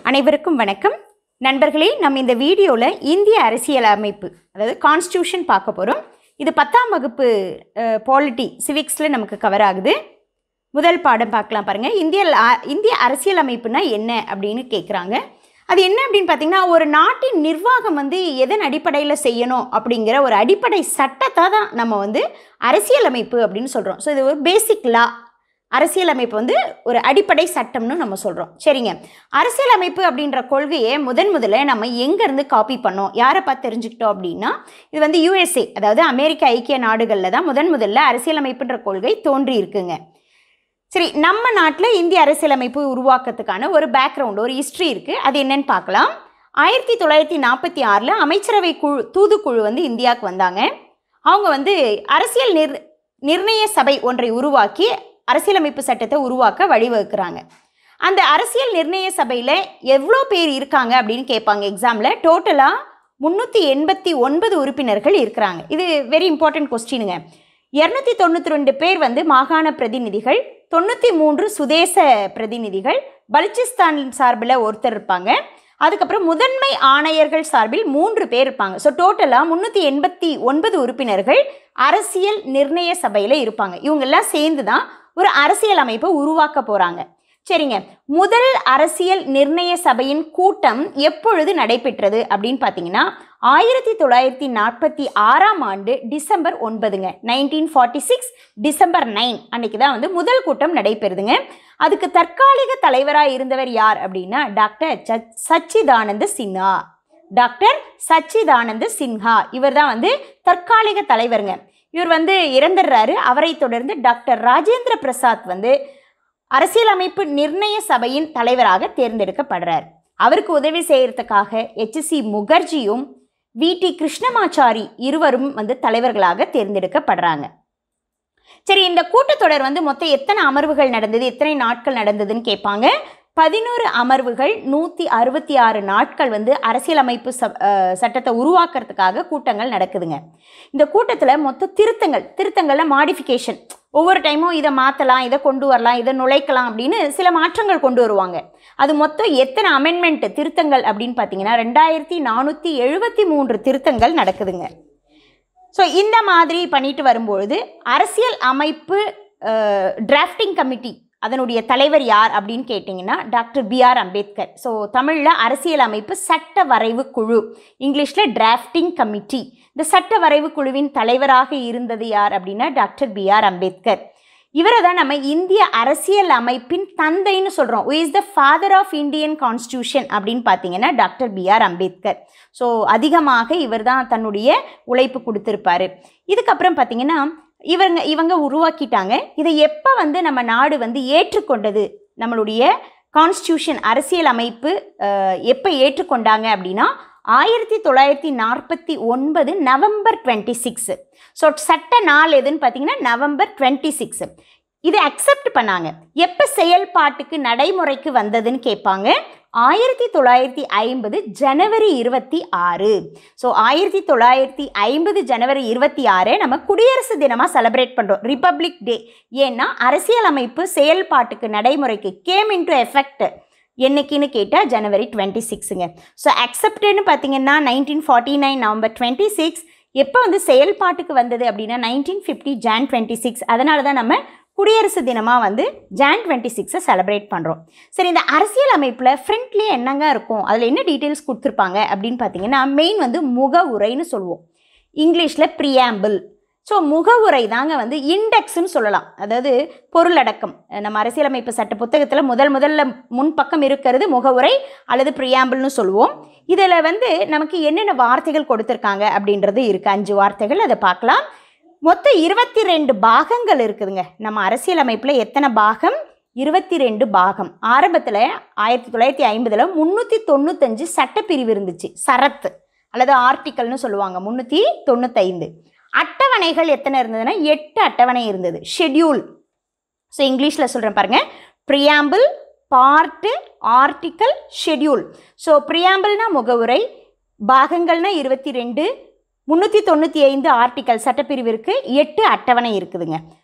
அனைவருக்கும் வணக்கம் நண்பர்களே நம்ம இந்த வீடியோவில் இந்திய அரசியல் அமைப்பு அதாவது கான்ஸ்டியூஷன் பார்க்க போகிறோம் இது பத்தாம் வகுப்பு பாலிட்டி சிவிக்ஸில் நமக்கு கவர் ஆகுது முதல் பாடம் பார்க்கலாம் பாருங்கள் இந்திய அ- இந்திய அரசியல் அமைப்புனா என்ன அப்படின்னு கேட்குறாங்க அது என்ன அப்படின்னு பார்த்தீங்கன்னா ஒரு நாட்டின் நிர்வாகம் வந்து எதன் அடிப்படையில் செய்யணும் அப்படிங்கிற ஒரு அடிப்படை சட்டத்தை தான் நம்ம வந்து அரசியலமைப்பு அப்படின்னு சொல்கிறோம் ஸோ இது ஒரு பேசிக் லா அரசியலமைப்பு வந்து ஒரு அடிப்படை சட்டம்னு நம்ம சொல்கிறோம் சரிங்க அரசியலமைப்பு அப்படின்ற கொள்கையை முதன் முதல்ல நம்ம எங்கேருந்து காப்பி பண்ணோம் யாரை பார்த்து தெரிஞ்சுக்கிட்டோம் அப்படின்னா இது வந்து யுஎஸ்ஏ அதாவது அமெரிக்க ஐக்கிய நாடுகளில் தான் முதன் முதல்ல அரசியலமைப்புன்ற கொள்கை தோன்றி இருக்குங்க சரி நம்ம நாட்டில் இந்திய அரசியலமைப்பு உருவாக்கத்துக்கான ஒரு பேக்ரவுண்ட் ஒரு ஹிஸ்ட்ரி இருக்குது அது என்னன்னு பார்க்கலாம் ஆயிரத்தி தொள்ளாயிரத்தி நாற்பத்தி ஆறில் அமைச்சரவை குழு தூதுக்குழு வந்து இந்தியாவுக்கு வந்தாங்க அவங்க வந்து அரசியல் நிர் நிர்ணய சபை ஒன்றை உருவாக்கி அரசியலமைப்பு சட்டத்தை உருவாக்க வழிவகுக்கிறாங்க அந்த அரசியல் நிர்ணய சபையில் எவ்வளோ பேர் இருக்காங்க அப்படின்னு கேட்பாங்க எக்ஸாமில் டோட்டலாக முந்நூற்றி எண்பத்தி ஒன்பது உறுப்பினர்கள் இருக்கிறாங்க இது வெரி இம்பார்ட்டன்ட் கொஸ்டினுங்க இரநூத்தி தொண்ணூற்றி ரெண்டு பேர் வந்து மாகாண பிரதிநிதிகள் தொண்ணூற்றி மூன்று சுதேச பிரதிநிதிகள் பலுச்சிஸ்தான் சார்பில் ஒருத்தர் இருப்பாங்க அதுக்கப்புறம் முதன்மை ஆணையர்கள் சார்பில் மூன்று பேர் இருப்பாங்க ஸோ டோட்டலாக முந்நூற்றி எண்பத்தி ஒன்பது உறுப்பினர்கள் அரசியல் நிர்ணய சபையில் இருப்பாங்க இவங்கெல்லாம் சேர்ந்து தான் ஒரு அரசியல் அமைப்பை உருவாக்க போகிறாங்க சரிங்க முதல் அரசியல் நிர்ணய சபையின் கூட்டம் எப்பொழுது நடைபெற்றது அப்படின்னு பார்த்தீங்கன்னா ஆயிரத்தி தொள்ளாயிரத்தி நாற்பத்தி ஆறாம் ஆண்டு டிசம்பர் ஒன்பதுங்க nineteen forty six December nine அன்னைக்கு தான் வந்து முதல் கூட்டம் நடைபெறுதுங்க அதுக்கு தற்காலிக தலைவராக இருந்தவர் யார் அப்படின்னா டாக்டர் ச- சச்சிதானந்த சின்ஹா டாக்டர் சச்சிதானந்த சின்ஹா இவர் தான் வந்து தற்காலிக தலைவருங்க இவர் வந்து இறந்துடுறாரு அவரை தொடர்ந்து டாக்டர் ராஜேந்திர பிரசாத் வந்து அரசியலமைப்பு நிர்ணய சபையின் தலைவராக தேர்ந்தெடுக்கப்படுறார் அவருக்கு உதவி செய்யறதுக்காக எச்சி முகர்ஜியும் வி டி கிருஷ்ணமாச்சாரி இருவரும் வந்து தலைவர்களாக தேர்ந்தெடுக்கப்படுறாங்க சரி இந்த கூட்டத்தொடர் வந்து மொத்தம் எத்தனை அமர்வுகள் நடந்தது எத்தனை நாட்கள் நடந்ததுன்னு கேட்பாங்க பதினோரு அமர்வுகள் நூற்றி அறுபத்தி ஆறு நாட்கள் வந்து அரசியலமைப்பு ச- அஹ் சட்டத்தை உருவாக்குறதுக்காக கூட்டங்கள் நடக்குதுங்க இந்த கூட்டத்தில் மொத்த திருத்தங்கள் திருத்தங்களில் மாடிஃபிகேஷன் ஒவ்வொரு டைமும் இதை மாற்றலாம் இதை கொண்டு வரலாம் இதை நுழைக்கலாம் அப்படின்னு சில மாற்றங்கள் கொண்டு வருவாங்க அது மொத்தம் எத்தனை அமெண்ட்மெண்ட் திருத்தங்கள் அப்படின்னு பார்த்தீங்கன்னா ரெண்டாயிரத்தி நானூற்றி எழுபத்தி மூன்று திருத்தங்கள் நடக்குதுங்க ஸோ இந்த மாதிரி பண்ணிட்டு வரும்பொழுது அரசியல் அமைப்பு டிராஃப்டிங் கமிட்டி அதனுடைய தலைவர் யார் அப்படின்னு கேட்டிங்கன்னா டாக்டர் பிஆர் அம்பேத்கர் ஸோ தமிழில் அரசியல் அமைப்பு சட்ட வரைவு குழு இங்கிலீஷில் டிராஃப்டிங் கமிட்டி இந்த சட்ட வரைவு குழுவின் தலைவராக இருந்தது யார் அப்படின்னா டாக்டர் பிஆர் அம்பேத்கர் இவரை தான் நம்ம இந்திய அரசியல் அமைப்பின் தந்தைன்னு சொல்கிறோம் is the father of Indian constitution அப்படின்னு பார்த்தீங்கன்னா டாக்டர் பிஆர் அம்பேத்கர் ஸோ அதிகமாக இவர் தான் தன்னுடைய உழைப்பு கொடுத்துருப்பாரு இதுக்கப்புறம் பார்த்தீங்கன்னா இவங்க இவங்க உருவாக்கிட்டாங்க இதை எப்போ வந்து நம்ம நாடு வந்து ஏற்றுக்கொண்டது நம்மளுடைய கான்ஸ்டியூஷன் அரசியல் அமைப்பு எப்போ ஏற்றுக்கொண்டாங்க அப்படின்னா ஆயிரத்தி தொள்ளாயிரத்தி நாற்பத்தி ஒன்பது நவம்பர் டுவெண்ட்டி சிக்ஸு ஸோ சட்ட நாள் எதுன்னு பார்த்தீங்கன்னா நவம்பர் டுவெண்ட்டி சிக்ஸு இதை அக்செப்ட் பண்ணாங்க எப்போ செயல்பாட்டுக்கு நடைமுறைக்கு வந்ததுன்னு கேட்பாங்க ஆயிரத்தி தொள்ளாயிரத்தி ஐம்பது ஜனவரி இருபத்தி ஆறு ஸோ ஆயிரத்தி தொள்ளாயிரத்தி ஐம்பது ஜனவரி இருபத்தி ஆறு நம்ம குடியரசு தினமாக செலிப்ரேட் பண்ணுறோம் ரிப்பப்ளிக் டே ஏன்னா அரசியலமைப்பு செயல்பாட்டுக்கு நடைமுறைக்கு கேம் இன்டு எஃபெக்ட் என்னைக்குன்னு கேட்டால் ஜனவரி டுவெண்ட்டி சிக்ஸுங்க ஸோ அக்செப்டட்னு பார்த்தீங்கன்னா nineteen forty nine November twenty six எப்போ வந்து செயல்பாட்டுக்கு வந்தது அப்படின்னா nineteen fifty Jan twenty six அதனால தான் நம்ம குடியரசு தினமாக வந்து ஜான் டுவெண்ட்டி சிக்ஸை செலிப்ரேட் பண்ணுறோம் சரி இந்த அரசியல் அமைப்பில் ஃப்ரண்ட்லேயே என்னங்க இருக்கும் அதில் என்ன டீட்டெயில்ஸ் கொடுத்துருப்பாங்க அப்படின்னு பார்த்தீங்கன்னா மெயின் வந்து முகவுரைன்னு சொல்லுவோம் இங்கிலீஷில் ப்ரியாம்பிள் ஸோ முகவுரை தாங்க வந்து இண்டெக்ஸ்னு சொல்லலாம் அதாவது பொருளடக்கம் நம்ம அரசியலமைப்பு சட்ட புத்தகத்தில் முதல் முதல்ல முன்பக்கம் இருக்கிறது முகவுரை அல்லது ப்ரியாம்பிள்னு சொல்லுவோம் இதில் வந்து நமக்கு என்னென்ன வார்த்தைகள் கொடுத்துருக்காங்க அப்படின்றது இருக்குது அஞ்சு வார்த்தைகள் அதை பார்க்கலாம் மொத்தம் இருபத்தி ரெண்டு பாகங்கள் இருக்குதுங்க நம்ம அரசியலமைப்பில் எத்தனை பாகம் இருபத்தி ரெண்டு பாகம் ஆரம்பத்தில் ஆயிரத்தி தொள்ளாயிரத்தி ஐம்பதில் முந்நூற்றி தொண்ணூத்தஞ்சு சட்டப்பிரிவு இருந்துச்சு சரத்து அல்லது ஆர்டிக்கல்னு சொல்லுவாங்க முந்நூற்றி தொண்ணூத்தைந்து அட்டவணைகள் எத்தனை இருந்ததுன்னா எட்டு அட்டவணை இருந்தது ஷெட்யூல் ஸோ இங்கிலீஷில் சொல்கிறேன் பாருங்கள் preamble part article schedule so ப்ரியாம்பிள்னா முகவுரை பாகங்கள்னா இருபத்தி ரெண்டு முந்நூற்றி தொண்ணூற்றி ஐந்து ஆர்டிக்கல் சட்டப்பிரிவு இருக்குது எட்டு அட்டவணை இருக்குதுங்க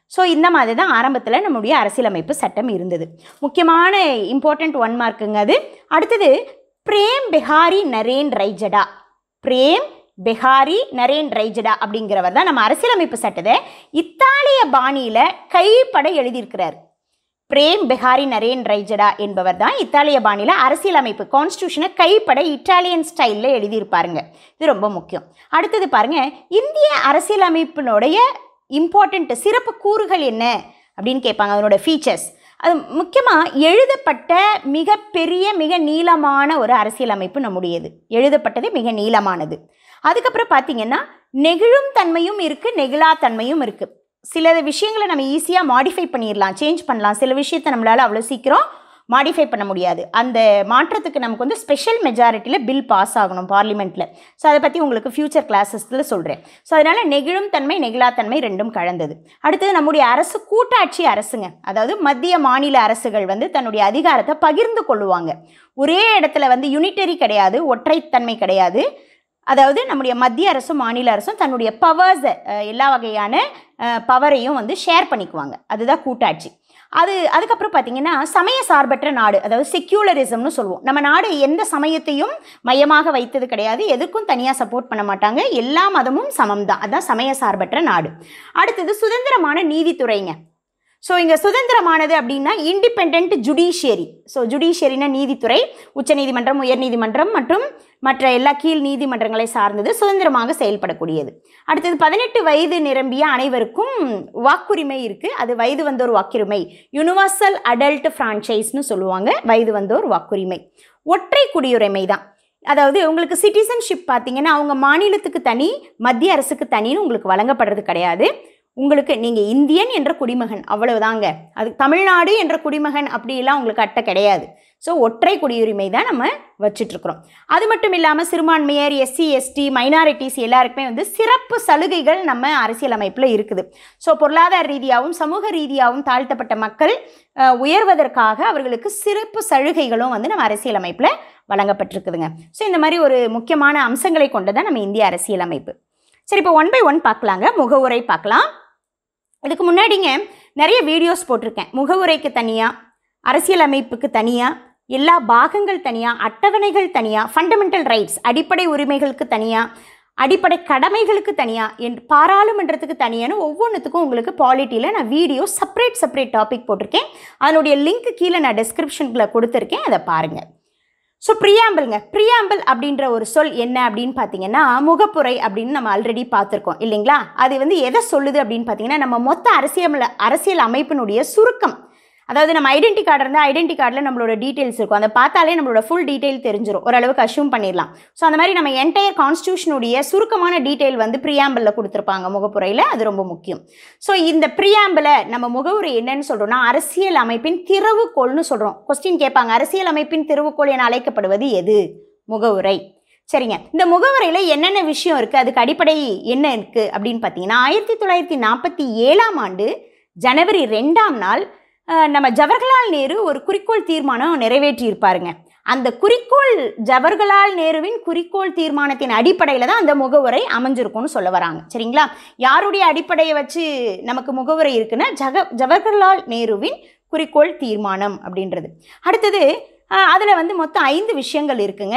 ஸோ இந்த மாதிரி தான் ஆரம்பத்தில் நம்முடைய அரசியலமைப்பு சட்டம் இருந்தது முக்கியமான இம்பார்ட்டண்ட் ஒன் மார்க்குங்க அது அடுத்தது பிரேம் பெஹாரி நரேன் ரைஜடா பிரேம் பெஹாரி நரேன் ரைஜடா அப்படிங்கிறவர் தான் நம்ம அரசியலமைப்பு சட்டத்தை இத்தாலிய பாணியில் கைப்பட எழுதியிருக்கிறார் பிரேம் பெஹாரி நரேன் ரைஜடா என்பவர் தான் இத்தாலிய பாணியில் அரசியலமைப்பு கான்ஸ்டியூஷனை கைப்பட இட்டாலியன் ஸ்டைலில் எழுதியிருப்பாருங்க இது ரொம்ப முக்கியம் அடுத்தது பாருங்க இந்திய அரசியலமைப்பினுடைய இம்பார்ட்டண்ட் சிறப்பு கூறுகள் என்ன அப்படின்னு கேட்பாங்க அதனோட ஃபீச்சர்ஸ் அது முக்கியமாக எழுதப்பட்ட மிகப்பெரிய மிக நீளமான ஒரு அரசியலமைப்பு நம்முடையது எழுதப்பட்டது மிக நீளமானது அதுக்கப்புறம் பார்த்தீங்கன்னா நெகிழும் தன்மையும் இருக்குது நெகிழா தன்மையும் இருக்குது சில விஷயங்களை நம்ம ஈஸியாக மாடிஃபை பண்ணிடலாம் சேஞ்ச் பண்ணலாம் சில விஷயத்தை நம்மளால் அவ்வளோ சீக்கிரம் மாடிஃபை பண்ண முடியாது அந்த மாற்றத்துக்கு நமக்கு வந்து ஸ்பெஷல் மெஜாரிட்டியில் பில் பாஸ் ஆகணும் பார்லிமெண்ட்டில் ஸோ அதை பற்றி உங்களுக்கு ஃப்யூச்சர் கிளாஸஸில் சொல்கிறேன் ஸோ அதனால் நெகிழும் தன்மை நெகிழாத்தன்மை ரெண்டும் கலந்தது அடுத்தது நம்முடைய அரசு கூட்டாட்சி அரசுங்க அதாவது மத்திய மாநில அரசுகள் வந்து தன்னுடைய அதிகாரத்தை பகிர்ந்து கொள்ளுவாங்க ஒரே இடத்துல வந்து யூனிட்டரி கிடையாது ஒற்றைத்தன்மை கிடையாது அதாவது நம்முடைய மத்திய அரசும் மாநில அரசும் தன்னுடைய பவர்ஸை எல்லா வகையான பவரையும் வந்து ஷேர் பண்ணிக்குவாங்க அதுதான் கூட்டாட்சி அது அதுக்கப்புறம் பார்த்தீங்கன்னா சமய சார்பற்ற நாடு அதாவது செக்யூலரிசம்னு சொல்லுவோம் நம்ம நாடு எந்த சமயத்தையும் மையமாக வைத்தது கிடையாது எதுக்கும் தனியாக சப்போர்ட் பண்ண மாட்டாங்க எல்லா மதமும் சமம் தான் அதான் சமய சார்பற்ற நாடு அடுத்தது சுதந்திரமான நீதித்துறைங்க ஸோ இங்கே சுதந்திரமானது அப்படின்னா இண்டிபெண்ட் ஜுடிஷியரி ஸோ ஜுடிஷியரினா நீதித்துறை உச்சநீதிமன்றம் உயர்நீதிமன்றம் மற்றும் மற்ற எல்லா கீழ் நீதிமன்றங்களை சார்ந்தது சுதந்திரமாக செயல்படக்கூடியது அடுத்தது பதினெட்டு வயது நிரம்பிய அனைவருக்கும் வாக்குரிமை இருக்குது அது வயது வந்தோர் வாக்குரிமை யுனிவர்சல் அடல்ட் ஃப்ரான்ச்சைஸ்னு சொல்லுவாங்க வயது வந்தோர் வாக்குரிமை ஒற்றை குடியுரிமை தான் அதாவது உங்களுக்கு சிட்டிசன்ஷிப் பார்த்தீங்கன்னா அவங்க மாநிலத்துக்கு தனி மத்திய அரசுக்கு தனின்னு உங்களுக்கு வழங்கப்படுறது கிடையாது உங்களுக்கு நீங்கள் இந்தியன் என்ற குடிமகன் அவ்வளவுதாங்க அது தமிழ்நாடு என்ற குடிமகன் அப்படிலாம் உங்களுக்கு அட்டை கிடையாது ஸோ ஒற்றை குடியுரிமை தான் நம்ம வச்சிட்ருக்குறோம் அது மட்டும் இல்லாமல் சிறுபான்மையர் எஸ்சி எஸ்டி மைனாரிட்டிஸ் எல்லாருக்குமே வந்து சிறப்பு சலுகைகள் நம்ம அரசியலமைப்பில் இருக்குது ஸோ பொருளாதார ரீதியாகவும் சமூக ரீதியாகவும் தாழ்த்தப்பட்ட மக்கள் அஹ், உயர்வதற்காக அவர்களுக்கு சிறப்பு சலுகைகளும் வந்து நம்ம அரசியலமைப்பில் வழங்கப்பட்டிருக்குதுங்க ஸோ இந்த மாதிரி ஒரு முக்கியமான அம்சங்களை கொண்டதான் நம்ம இந்திய அரசியலமைப்பு சரி இப்போ ஒன் பை ஒன் பார்க்கலாங்க முகவுரை பார்க்கலாம் இதுக்கு முன்னாடிங்க நிறைய வீடியோஸ் போட்டிருக்கேன் முகவுரைக்கு தனியாக அரசியலமைப்புக்கு தனியாக எல்லா பாகங்கள் தனியாக அட்டவணைகள் தனியாக ஃபண்டமெண்டல் ரைட்ஸ் அடிப்படை உரிமைகளுக்கு தனியாக அடிப்படை கடமைகளுக்கு தனியாக என் பாராளுமன்றத்துக்கு தனியான ஒவ்வொன்றுத்துக்கும் உங்களுக்கு பாலிட்டியில் நான் வீடியோ செப்பரேட் செப்பரேட் டாபிக் போட்டிருக்கேன் அதனுடைய லிங்க் கீழே நான் டிஸ்கிரிப்ஷனில் கொடுத்துருக்கேன் அதை பாருங்கள் ஸோ ப்ரியாம்பிள்ங்க ப்ரியாம்பிள் அப்படின்ற ஒரு சொல் என்ன அப்படின்னு பார்த்தீங்கன்னா முகப்புரை அப்படின்னு நம்ம ஆல்ரெடி பார்த்துருக்கோம் இல்லைங்களா அது வந்து எதை சொல்லுது அப்படின்னு பார்த்தீங்கன்னா நம்ம மொத்த அரசியல் அரசியல் அமைப்பினுடைய சுருக்கம் அதாவது நம்ம ஐடென்டி கார்டு இருந்தால் ஐடென்டி கார்டில் நம்மளோட டீட்டெயில்ஸ் இருக்கும் அதை பார்த்தாலே நம்மளோட ஃபுல் டீட்டெயில் தெரிஞ்சிடும் ஓரளவுக்கு அஷ்யூம் பண்ணிடலாம் ஸோ அந்த மாதிரி நம்ம என்டையர் கான்ஸ்டியூஷனுடைய சுருக்கமான டீட்டெயில் வந்து ப்ரியாம்பிளில் கொடுத்துருப்பாங்க முகப்புரையில் அது ரொம்ப முக்கியம் ஸோ இந்த ப்ரியாம்பிளை நம்ம முகவுரை என்னன்னு சொல்கிறோம்னா அரசியல் அமைப்பின் திறவுகோல்னு சொல்கிறோம் கொஸ்டின் கேட்பாங்க அரசியல் அமைப்பின் திறவுகோல் என அழைக்கப்படுவது எது முகவுரை சரிங்க இந்த முகவரியில் என்னென்ன விஷயம் இருக்குது அதுக்கு அடிப்படை என்ன இருக்குது அப்படின்னு பார்த்தீங்கன்னா ஆயிரத்தி தொள்ளாயிரத்தி நாற்பத்தி ஏழாம் ஆண்டு ஜனவரி ரெண்டாம் நாள் அஹ், நம்ம ஜவஹர்லால் நேரு ஒரு குறிக்கோள் தீர்மானம் நிறைவேற்றியிருப்பாருங்க அந்த குறிக்கோள் ஜவஹர்லால் நேருவின் குறிக்கோள் தீர்மானத்தின் அடிப்படையில் தான் அந்த முகவுரை அமைஞ்சிருக்கும்னு சொல்ல வராங்க சரிங்களா யாருடைய அடிப்படையை வச்சு நமக்கு முகவுரை இருக்குன்னா ஜக ஜவஹர்லால் நேருவின் குறிக்கோள் தீர்மானம் அப்படின்றது அடுத்தது அதில் வந்து மொத்தம் ஐந்து விஷயங்கள் இருக்குங்க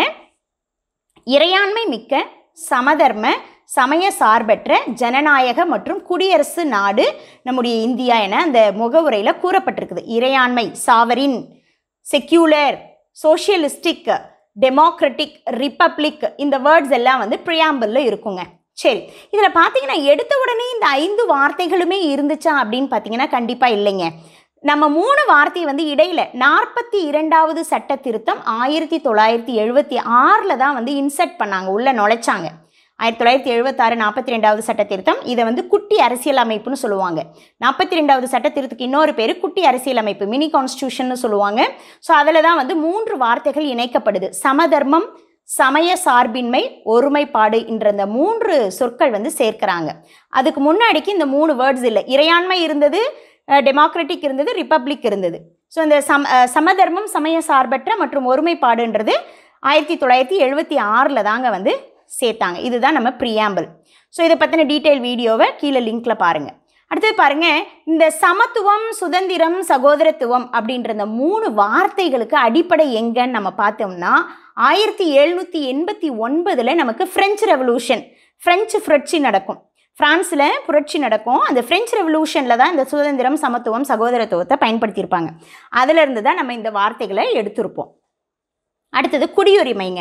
இறையாண்மை மிக்க சமதர்ம சமய சார்பற்ற ஜனநாயக மற்றும் குடியரசு நாடு நம்முடைய இந்தியா என அந்த முகவுரையில் கூறப்பட்டிருக்குது இறையாண்மை sovereign secular socialistic democratic republic இந்த வேர்ட்ஸ் எல்லாம் வந்து ப்ரியாம்பிளில் இருக்குங்க சரி இதில் பார்த்தீங்கன்னா எடுத்த உடனே இந்த ஐந்து வார்த்தைகளுமே இருந்துச்சா அப்படின்னு பார்த்தீங்கன்னா கண்டிப்பாக இல்லைங்க நம்ம மூணு வார்த்தை வந்து இடையில நாற்பத்தி இரண்டாவது சட்ட திருத்தம் ஆயிரத்தி தொள்ளாயிரத்தி எழுபத்தி ஆறில் தான் வந்து இன்சர்ட் பண்ணாங்க உள்ளே நுழைச்சாங்க ஆயிரத்தி தொள்ளாயிரத்தி எழுபத்தாறு நாற்பத்தி ரெண்டாவது சட்ட திருத்தம் இதை வந்து குட்டி அரசியல் அமைப்புன்னு சொல்லுவாங்க நாற்பத்தி ரெண்டாவது சட்ட திருத்துக்கு இன்னொரு பேர் குட்டி அரசியல் அமைப்பு மினி கான்ஸ்டியூஷன்னு சொல்லுவாங்க ஸோ அதில் தான் வந்து மூன்று வார்த்தைகள் இணைக்கப்படுது சமதர்மம் சமய சார்பின்மை ஒருமைப்பாடு என்ற இந்த மூன்று சொற்கள் வந்து சேர்க்கிறாங்க அதுக்கு முன்னாடிக்கு இந்த மூணு வேர்ட்ஸ் இல்லை இறையாண்மை இருந்தது டெமோக்ராட்டிக் இருந்தது ரிப்பப்ளிக் இருந்தது ஸோ இந்த சம அஹ், சமதர்மம் சமய சார்பற்ற மற்றும் ஒருமைப்பாடுன்றது ஆயிரத்தி தொள்ளாயிரத்தி எழுபத்தி ஆறில் தாங்க வந்து சேர்த்தாங்க இதுதான் நம்ம ப்ரியாம்பிள் ஸோ இதை பற்றின டீட்டெயில் வீடியோவை கீழே லிங்க்கில் பாருங்கள் அடுத்தது பாருங்க இந்த சமத்துவம் சுதந்திரம் சகோதரத்துவம் அப்படின்ற இந்த மூணு வார்த்தைகளுக்கு அடிப்படை எங்கன்னு நம்ம பார்த்தோம்னா ஆயிரத்தி எழுநூற்றி எண்பத்தி ஒன்பதில் நமக்கு ஃப்ரெஞ்சு ரெவல்யூஷன் ஃப்ரெஞ்சு புரட்சி நடக்கும் ஃப்ரான்ஸில் புரட்சி நடக்கும் அந்த ஃப்ரெஞ்சு ரெவல்யூஷனில் தான் இந்த சுதந்திரம் சமத்துவம் சகோதரத்துவத்தை பயன்படுத்தியிருப்பாங்க அதிலிருந்து தான் நம்ம இந்த வார்த்தைகளை எடுத்திருப்போம் அடுத்தது குடியுரிமைங்க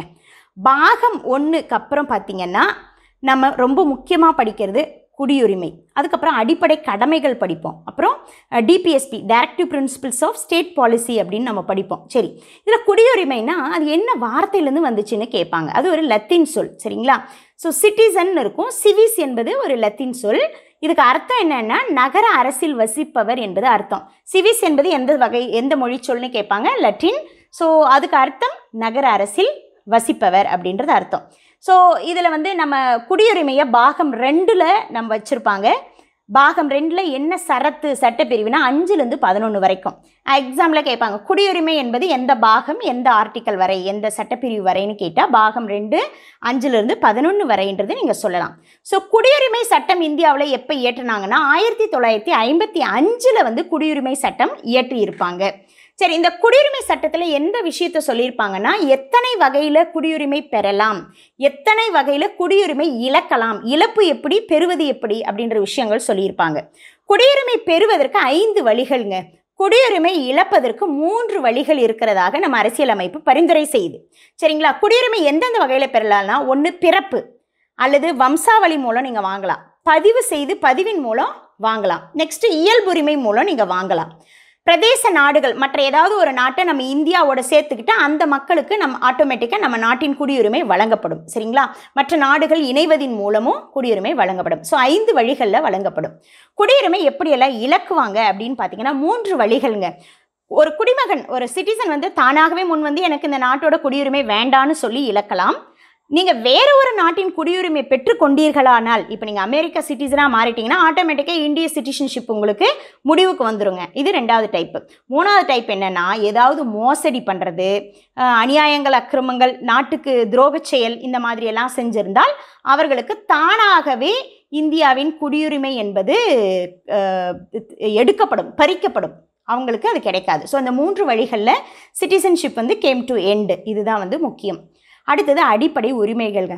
பாகம் ஒன்றுக்கு அப்புறம் பார்த்தீங்கன்னா நம்ம ரொம்ப முக்கியமாக படிக்கிறது குடியுரிமை அதுக்கப்புறம் அடிப்படை கடமைகள் படிப்போம் அப்புறம் DPSP directive principles of state policy அப்படின்னு நம்ம படிப்போம் சரி இதில் குடியுரிமைனா அது என்ன வார்த்தையிலேருந்து வந்துச்சுன்னு கேட்பாங்க அது ஒரு லத்தீன் சொல் சரிங்களா ஸோ சிட்டிசன் இருக்கும் சிவிஸ் என்பது ஒரு லத்தீன் சொல் இதுக்கு அர்த்தம் என்னன்னா நகர அரசில் வசிப்பவர் என்பது அர்த்தம் சிவிஸ் என்பது எந்த வகை எந்த மொழி சொல்னு கேட்பாங்க லட்டின் ஸோ அதுக்கு அர்த்தம் நகர அரசில் வசிப்பவர் அப்படின்றது அர்த்தம் ஸோ இதில் வந்து நம்ம குடியுரிமையை பாகம் ரெண்டில் நம்ம வச்சுருப்பாங்க பாகம் ரெண்டில் என்ன சரத்து சட்டப்பிரிவுனா அஞ்சுலேருந்து பதினொன்று வரைக்கும் எக்ஸாமில் கேட்பாங்க குடியுரிமை என்பது எந்த பாகம் எந்த ஆர்டிக்கல் வரை எந்த சட்டப்பிரிவு வரைன்னு கேட்டால் பாகம் ரெண்டு அஞ்சுலேருந்து பதினொன்று வரைன்றது நீங்கள் சொல்லலாம் ஸோ குடியுரிமை சட்டம் இந்தியாவில் எப்போ இயற்றினாங்கன்னா ஆயிரத்தி தொள்ளாயிரத்தி ஐம்பத்தி அஞ்சில் வந்து குடியுரிமை சட்டம் இயற்றியிருப்பாங்க சரி இந்த குடியுரிமை சட்டத்தில் எந்த விஷயத்த சொல்லியிருப்பாங்கன்னா எத்தனை வகையில் குடியுரிமை பெறலாம் எத்தனை வகையில் குடியுரிமை இழக்கலாம் இழப்பு எப்படி பெறுவது எப்படி அப்படின்ற விஷயங்கள் சொல்லியிருப்பாங்க குடியுரிமை பெறுவதற்கு ஐந்து வழிகள்ங்க குடியுரிமை இழப்பதற்கு மூன்று வழிகள் இருக்கிறதாக நம்ம அரசியலமைப்பு பரிந்துரை செய்யுது சரிங்களா குடியுரிமை எந்தெந்த வகையில் பெறலாம்னா ஒன்று பிறப்பு அல்லது வம்சாவளி மூலம் நீங்கள் வாங்கலாம் பதிவு செய்து பதிவின் மூலம் வாங்கலாம் நெக்ஸ்ட் இயல்புரிமை மூலம் நீங்கள் வாங்கலாம் பிரதேச நாடுகள் மற்ற ஏதாவது ஒரு நாட்டை நம்ம இந்தியாவோட சேர்த்துக்கிட்டா அந்த மக்களுக்கு நம்ம ஆட்டோமேட்டிக்காக நம்ம நாட்டின் குடியுரிமை வழங்கப்படும் சரிங்களா மற்ற நாடுகள் இணைவதின் மூலமும் குடியுரிமை வழங்கப்படும் ஸோ ஐந்து வழிகளில் வழங்கப்படும் குடியுரிமை எப்படியெல்லாம் இழக்குவாங்க அப்படின்னு பார்த்தீங்கன்னா மூன்று வழிகள்ங்க ஒரு குடிமகன் ஒரு சிட்டிசன் வந்து தானாகவே முன் வந்து எனக்கு இந்த நாட்டோட குடியுரிமை வேண்டான்னு சொல்லி இழக்கலாம் நீங்கள் வேற ஒரு நாட்டின் குடியுரிமை பெற்று கொண்டீர்களானால் இப்போ நீங்கள் அமெரிக்கா சிட்டிசனாக மாறிட்டீங்கன்னா ஆட்டோமேட்டிக்காக இந்திய சிட்டிசன்ஷிப் உங்களுக்கு முடிவுக்கு வந்துருங்க இது ரெண்டாவது டைப்பு மூணாவது டைப் என்னென்னா ஏதாவது மோசடி பண்ணுறது அநியாயங்கள் அக்கிரமங்கள் நாட்டுக்கு துரோகச் செயல் இந்த மாதிரி எல்லாம் செஞ்சிருந்தால் அவர்களுக்கு தானாகவே இந்தியாவின் குடியுரிமை என்பது அஹ், எடுக்கப்படும் பறிக்கப்படும் அவங்களுக்கு அது கிடைக்காது ஸோ அந்த மூன்று வழிகளில் சிட்டிசன்ஷிப் வந்து கேம் டு எண்டு இதுதான் வந்து முக்கியம் அடுத்தது அடிப்படை உரிமைகள்ங்க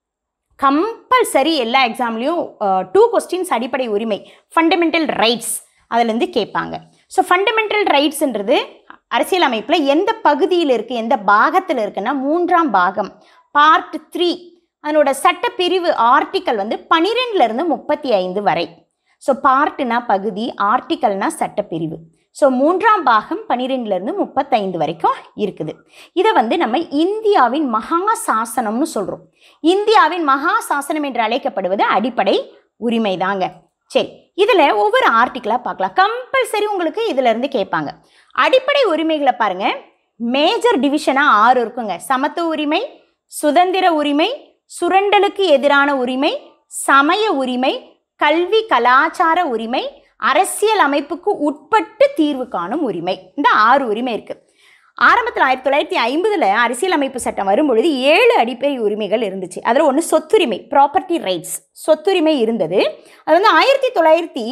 கம்பல்சரி எல்லா எக்ஸாம்லேயும் டூ கொஸ்டின்ஸ் அடிப்படை உரிமை ஃபண்டமெண்டல் ரைட்ஸ் அதுலேருந்து கேட்பாங்க ஸோ ஃபண்டமெண்டல் ரைட்ஸ்ன்றது அரசியலமைப்பில் எந்த பகுதியில் இருக்குது எந்த பாகத்தில் இருக்குன்னா மூன்றாம் பாகம் பார்ட் த்ரீ அதனோட சட்டப்பிரிவு ஆர்டிக்கல் வந்து பன்னிரெண்டுலேருந்து முப்பத்தி ஐந்து வரை ஸோ பார்ட்டுனா பகுதி ஆர்டிக்கல்னா சட்டப்பிரிவு ஸோ மூன்றாம் பாகம் பன்னிரெண்டுலேருந்து முப்பத்தைந்து வரைக்கும் இருக்குது இதை வந்து நம்ம இந்தியாவின் மகா சாசனம்னு சொல்கிறோம் இந்தியாவின் மகா சாசனம் என்று அழைக்கப்படுவது அடிப்படை உரிமை தாங்க சரி இதில் ஒவ்வொரு ஆர்டிக்கலாக பார்க்கலாம் கம்பல்சரி உங்களுக்கு இதிலிருந்து கேட்பாங்க அடிப்படை உரிமைகளை பாருங்க மேஜர் டிவிஷனாக ஆறு இருக்குங்க சமத்துவ உரிமை சுதந்திர உரிமை சுரண்டலுக்கு எதிரான உரிமை சமய உரிமை கல்வி கலாச்சார உரிமை அரசியல் அமைப்புக்கு உட்பட்டு தீர்வு காணும் உரிமை இந்த ஆறு உரிமை இருக்கு ஆரம்பத்தில் ஆயிரத்தி தொள்ளாயிரத்தி ஐம்பதில் அரசியலமைப்பு சட்டம் வரும்பொழுது ஏழு அடிப்படை உரிமைகள் இருந்துச்சு அதில் ஒன்று சொத்துரிமை ப்ராப்பர்ட்டி ரைட்ஸ் சொத்துரிமை இருந்தது அது வந்து ஆயிரத்தி தொள்ளாயிரத்தி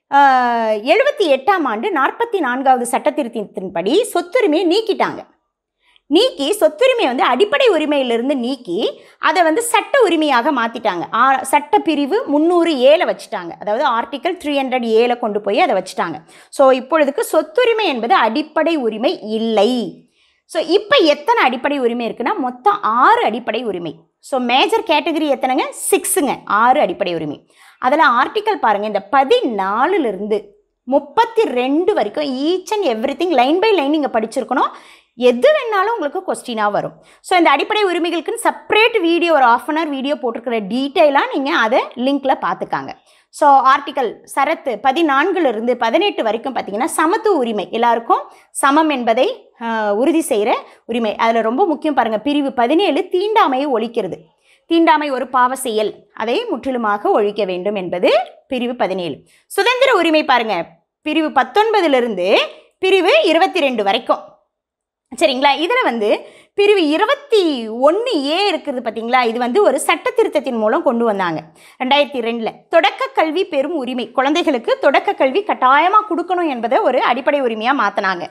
எழுபத்தி எட்டாம் ஆண்டு நாற்பத்தி நான்காவது சட்டத்திருத்தத்தின்படி சொத்துரிமையை நீக்கிட்டாங்க நீக்கி சொத்துரிமையை வந்து அடிப்படை உரிமையிலிருந்து நீக்கி அதை வந்து சட்ட உரிமையாக மாற்றிட்டாங்க சட்டப்பிரிவு முந்நூறு ஏழை வச்சுட்டாங்க அதாவது ஆர்டிக்கல் த்ரீ ஹண்ட்ரட் ஏழை கொண்டு போய் அதை வச்சுட்டாங்க ஸோ இப்பொழுதுக்கு சொத்துரிமை என்பது அடிப்படை உரிமை இல்லை ஸோ இப்போ எத்தனை அடிப்படை உரிமை இருக்குன்னா மொத்தம் ஆறு அடிப்படை உரிமை ஸோ மேஜர் கேட்டகரி எத்தனைங்க சிக்ஸுங்க ஆறு அடிப்படை உரிமை அதில் ஆர்டிக்கல் பாருங்கள் இந்த பதினாலுலேருந்து முப்பத்தி ரெண்டு வரைக்கும் each and every thing line by line நீங்கள் படிச்சிருக்கணும் எது வேணாலும் உங்களுக்கு கொஸ்டினாக வரும் ஸோ இந்த அடிப்படை உரிமைகளுக்குன்னு செப்பரேட் வீடியோ ஒரு ஆஃப் அன் ஹவர் வீடியோ போட்டிருக்கிற டீட்டெயிலாக நீங்கள் அதை லிங்க்கில் பார்த்துக்காங்க ஸோ ஆர்டிக்கல் சரத்து பதினான்குலேருந்து பதினெட்டு வரைக்கும் பார்த்தீங்கன்னா சமத்துவ உரிமை எல்லாருக்கும் சமம் என்பதை ஆஹ், உறுதி செய்கிற உரிமை அதில் ரொம்ப முக்கியம் பாருங்கள் பிரிவு பதினேழு தீண்டாமையை ஒழிக்கிறது தீண்டாமை ஒரு பாவ செயல் அதை முற்றிலுமாக ஒழிக்க வேண்டும் என்பது பிரிவு பதினேழு சுதந்திர உரிமை பாருங்க பிரிவு பத்தொன்பதிலிருந்து பிரிவு இருபத்தி ரெண்டு வரைக்கும் சரிங்களா இதில் வந்து பிரிவு இருபத்தி ஒன்று ஏ இருக்குது பார்த்தீங்களா இது வந்து ஒரு சட்ட திருத்தத்தின் மூலம் கொண்டு வந்தாங்க ரெண்டாயிரத்தி ரெண்டில் தொடக்க கல்வி பெரும் உரிமை குழந்தைகளுக்கு தொடக்க கல்வி கட்டாயமாக கொடுக்கணும் என்பதை ஒரு அடிப்படை உரிமையாக மாற்றினாங்க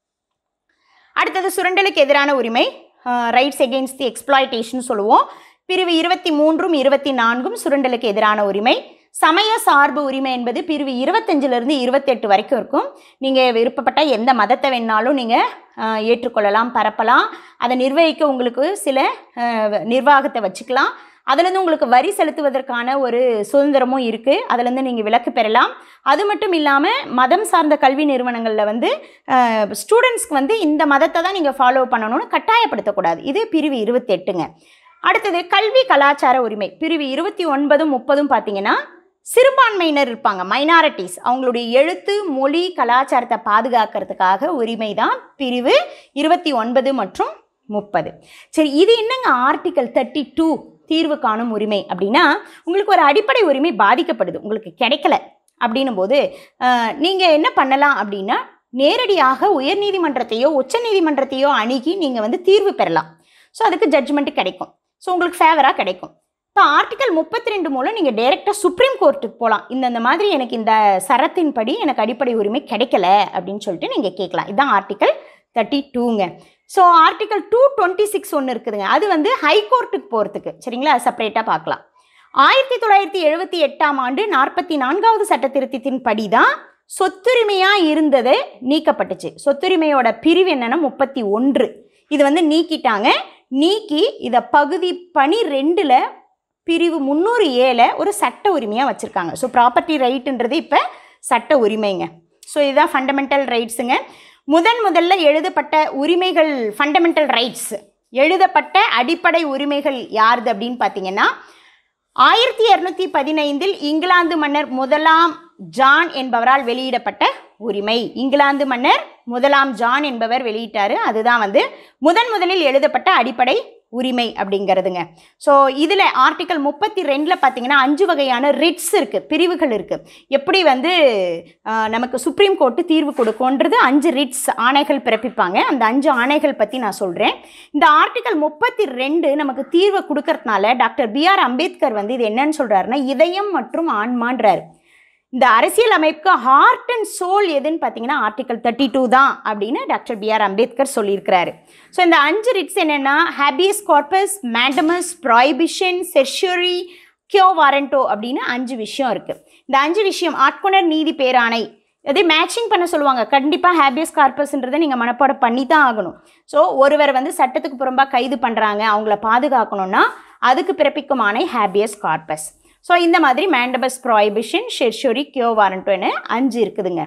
அடுத்தது சுரண்டலுக்கு எதிரான உரிமை ரைட்ஸ் எகெயின்ஸ்ட் தி எக்ஸ்ப்ளாய்டேஷன் சொல்லுவோம் பிரிவு இருபத்தி மூன்றும் இருபத்தி நான்கும் சுரண்டலுக்கு எதிரான உரிமை சமய சார்பு உரிமை என்பது பிரிவு இருபத்தஞ்சிலிருந்து இருபத்தெட்டு வரைக்கும் இருக்கும் நீங்கள் விருப்பப்பட்ட எந்த மதத்தை வேணாலும் நீங்கள் ஏற்றுக்கொள்ளலாம் பரப்பலாம் அதை நிர்வகிக்க உங்களுக்கு சில அஹ், நிர்வாகத்தை வச்சுக்கலாம் அதுலேருந்து உங்களுக்கு வரி செலுத்துவதற்கான ஒரு சுதந்திரமும் இருக்குது அதுலேருந்து நீங்கள் விலக்கு பெறலாம் அது மட்டும் இல்லாமல் மதம் சார்ந்த கல்வி நிறுவனங்களில் வந்து ஸ்டூடெண்ட்ஸ்க்கு வந்து இந்த மதத்தை தான் நீங்கள் ஃபாலோ பண்ணணும்னு கட்டாயப்படுத்தக்கூடாது இது பிரிவு இருபத்தெட்டுங்க அடுத்தது கல்வி கலாச்சார உரிமை பிரிவு இருபத்தி ஒன்பதும் முப்பதும் பார்த்தீங்கன்னா சிறுபான்மையினர் இருப்பாங்க மைனாரிட்டிஸ் அவங்களுடைய எழுத்து மொழி கலாச்சாரத்தை பாதுகாக்கிறதுக்காக உரிமை தான் பிரிவு இருபத்தி ஒன்பது மற்றும் முப்பது சரி இது என்னங்க ஆர்டிக்கல் தேர்ட்டி டூ தீர்வு காணும் உரிமை அப்படின்னா உங்களுக்கு ஒரு அடிப்படை உரிமை பாதிக்கப்படுது உங்களுக்கு கிடைக்கல அப்படின்னும் போது நீங்கள் என்ன பண்ணலாம் அப்படின்னா நேரடியாக உயர்நீதிமன்றத்தையோ உச்சநீதிமன்றத்தையோ அணுகி நீங்கள் வந்து தீர்வு பெறலாம் ஸோ அதுக்கு ஜட்ஜ்மெண்ட் கிடைக்கும் ஸோ உங்களுக்கு ஃபேவராக கிடைக்கும் இப்போ ஆர்டிகல் முப்பத்தி ரெண்டு மூலம் நீங்கள் டைரெக்டாக சுப்ரீம் கோர்ட்டுக்கு போகலாம் இந்த மாதிரி எனக்கு இந்த சரத்தின்படி எனக்கு அடிப்படை உரிமை கிடைக்கல அப்படின்னு சொல்லிட்டு நீங்கள் கேட்கலாம் இதுதான் ஆர்டிகல் தேர்ட்டி டூங்க so article two twenty six ஒன்று இருக்குதுங்க அது வந்து ஹைகோர்ட்டுக்கு போகிறதுக்கு சரிங்களா செப்பரேட்டாக பார்க்கலாம் ஆயிரத்தி தொள்ளாயிரத்தி எழுபத்தி எட்டாம் ஆண்டு நாற்பத்தி நான்காவது சட்ட திருத்தத்தின் படி தான் சொத்துரிமையாக இருந்தது நீக்கப்பட்டுச்சு சொத்துரிமையோட பிரிவு என்னன்னா முப்பத்தி ஒன்று இது வந்து நீக்கிட்டாங்க நீக்கி இதை பகுதி பனிரெண்டில் பிரிவு முந்நூறு ஏல ஒரு சட்ட உரிமையாக வச்சுருக்காங்க ஸோ ப்ராப்பர்ட்டி ரைட்டுன்றது இப்போ சட்ட உரிமைங்க ஸோ இதுதான் ஃபண்டமெண்டல் ரைட்ஸுங்க முதன் முதல்ல எழுதப்பட்ட உரிமைகள் ஃபண்டமெண்டல் ரைட்ஸ் எழுதப்பட்ட அடிப்படை உரிமைகள் யாருது அப்படின்னு பார்த்தீங்கன்னா ஆயிரத்தி இரநூத்தி பதினைந்தில் இங்கிலாந்து மன்னர் முதலாம் ஜான் என்பவரால் வெளியிடப்பட்ட உரிமை இங்கிலாந்து மன்னர் முதலாம் ஜான் என்பவர் வெளியிட்டாரு அதுதான் வந்து முதன் முதலில் எழுதப்பட்ட அடிப்படை உரிமை அப்படிங்கிறதுங்க ஸோ இதில் ஆர்டிக்கல் முப்பத்தி ரெண்டில் பார்த்தீங்கன்னா அஞ்சு வகையான ரிட்ஸ் இருக்குது பிரிவுகள் இருக்குது எப்படி வந்து ஆஹ், நமக்கு சுப்ரீம் கோர்ட்டு தீர்வு கொடுக்கும்ன்றது அஞ்சு ரிட்ஸ் ஆணைகள் பிறப்பிப்பாங்க அந்த அஞ்சு ஆணைகள் பற்றி நான் சொல்கிறேன் இந்த ஆர்டிக்கல் முப்பத்தி ரெண்டு நமக்கு தீர்வை கொடுக்கறதுனால டாக்டர் பிஆர் அம்பேத்கர் வந்து இது என்னன்னு சொல்கிறாருன்னா இதயம் மற்றும் ஆன்மான்றார் இந்த அரசியல் அமைப்புக்கு ஹார்ட் அண்ட் சோல் எதுன்னு பார்த்தீங்கன்னா ஆர்டிகல் தேர்ட்டி டூ தான் அப்படின்னு டாக்டர் பிஆர் அம்பேத்கர் சொல்லியிருக்கிறாரு ஸோ இந்த அஞ்சு ரிட்ஸ் என்னென்னா habeas corpus mandamus prohibition certiorari quo warranto அப்படின்னு அஞ்சு விஷயம் இருக்குது இந்த அஞ்சு விஷயம் ஆட்கொணர் நீதி பேராணை அதே மேட்சிங் பண்ண சொல்லுவாங்க கண்டிப்பாக ஹேபியஸ் கார்பஸ்ன்றதை நீங்கள் மனப்பாடம் பண்ணி தான் ஆகணும் ஸோ ஒருவர் வந்து சட்டத்துக்கு புறம்பாக கைது பண்ணுறாங்க அவங்கள பாதுகாக்கணும்னா அதுக்கு பிறப்பிக்கும் ஆணை ஹேபியஸ் கார்பஸ் ஸோ இந்த மாதிரி மேண்டபஸ் ப்ராய்பிஷன் ஷெர்ஷொரி கியோ வாரண்டோன்னு அஞ்சு இருக்குதுங்க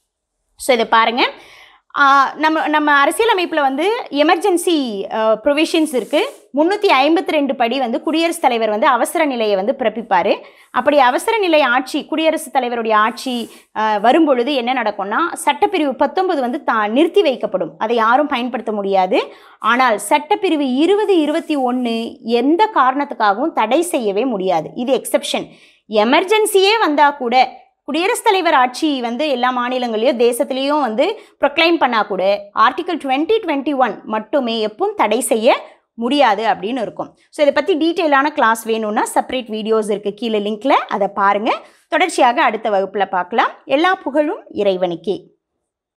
ஸோ இதை பாருங்கள் நம்ம நம்ம அரசியலமைப்பில் வந்து எமர்ஜென்சி ப்ரொவிஷன்ஸ் இருக்குது முந்நூற்றி ஐம்பத்தி ரெண்டு படி வந்து குடியரசுத் தலைவர் வந்து அவசர நிலையை வந்து பிறப்பிப்பார் அப்படி அவசர நிலை ஆட்சி குடியரசுத் தலைவருடைய ஆட்சி அஹ், வரும்பொழுது என்ன நடக்கும்னா சட்டப்பிரிவு பத்தொன்பது வந்து தா நிறுத்தி வைக்கப்படும் அதை யாரும் பயன்படுத்த முடியாது ஆனால் சட்டப்பிரிவு இருபது இருபத்தி ஒன்று எந்த காரணத்துக்காகவும் தடை செய்யவே முடியாது இது எக்ஸெப்ஷன் எமர்ஜென்சியே வந்தால் கூட குடியரசுத் தலைவர் ஆட்சி வந்து எல்லா மாநிலங்களையும் தேசத்துலேயும் வந்து ப்ரொக்ளைம் பண்ணால் கூட ஆர்டிகல் டுவெண்ட்டி டுவெண்ட்டி ஒன் மட்டுமே எப்பவும் தடை செய்ய முடியாது அப்படின்னு இருக்கும் ஸோ இதை பற்றி டீட்டெயிலான கிளாஸ் வேணும்னா செப்பரேட் வீடியோஸ் இருக்குது கீழே லிங்க்கில் அதை பாருங்கள் தொடர்ச்சியாக அடுத்த வகுப்பில் பார்க்கலாம் எல்லா புகழும் இறைவனுக்கே